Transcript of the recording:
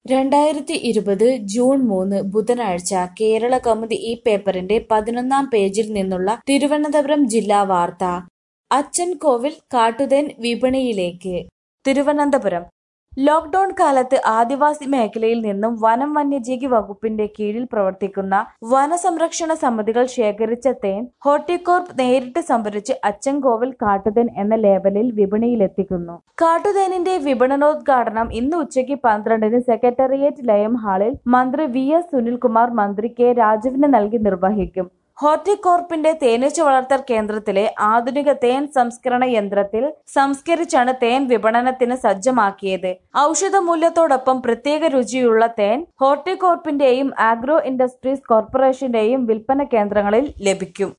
രണ്ടായിരത്തി ഇരുപത് ജൂൺ മൂന്ന് ബുധനാഴ്ച കേരള കൗമുദി ഈ പേപ്പറിന്റെ പതിനൊന്നാം പേജിൽ നിന്നുള്ള തിരുവനന്തപുരം ജില്ലാ വാർത്ത അച്ചൻകോവിൽ കാട്ടുതേൻ വിപണിയിലേക്ക് തിരുവനന്തപുരം ലോക്ഡൌൺ കാലത്ത് ആദിവാസി മേഖലയിൽ നിന്നും വനം വന്യജീവി വകുപ്പിന്റെ കീഴിൽ പ്രവർത്തിക്കുന്ന വനസംരക്ഷണ സമിതികൾ ശേഖരിച്ച തേൻ ഹോർട്ടികോർപ്പ് നേരിട്ട് സംഭരിച്ച് അച്ചൻകോവിൽ കാട്ടുതേൻ എന്ന ലേബലിൽ വിപണിയിലെത്തിക്കുന്നു കാട്ടുതേനിന്റെ വിപണനോദ്ഘാടനം ഇന്ന് ഉച്ചയ്ക്ക് പന്ത്രണ്ടിന് സെക്രട്ടേറിയറ്റ് ലയം ഹാളിൽ മന്ത്രി വി എസ് സുനിൽകുമാർ മന്ത്രി കെ രാജുവിന് നൽകി നിർവഹിക്കും ഹോർട്ടികോർപ്പിന്റെ തേനീച്ച വളർത്തൽ കേന്ദ്രത്തിലെ ആധുനിക തേൻ സംസ്കരണ യന്ത്രത്തിൽ സംസ്കരിച്ചാണ് തേൻ വിപണനത്തിന് സജ്ജമാക്കിയത് ഔഷധമൂല്യത്തോടൊപ്പം പ്രത്യേക രുചിയുള്ള തേൻ ഹോർട്ടികോർപ്പിന്റെയും ആഗ്രോ ഇൻഡസ്ട്രീസ് കോർപ്പറേഷന്റെയും വിൽപ്പന കേന്ദ്രങ്ങളിൽ ലഭിക്കും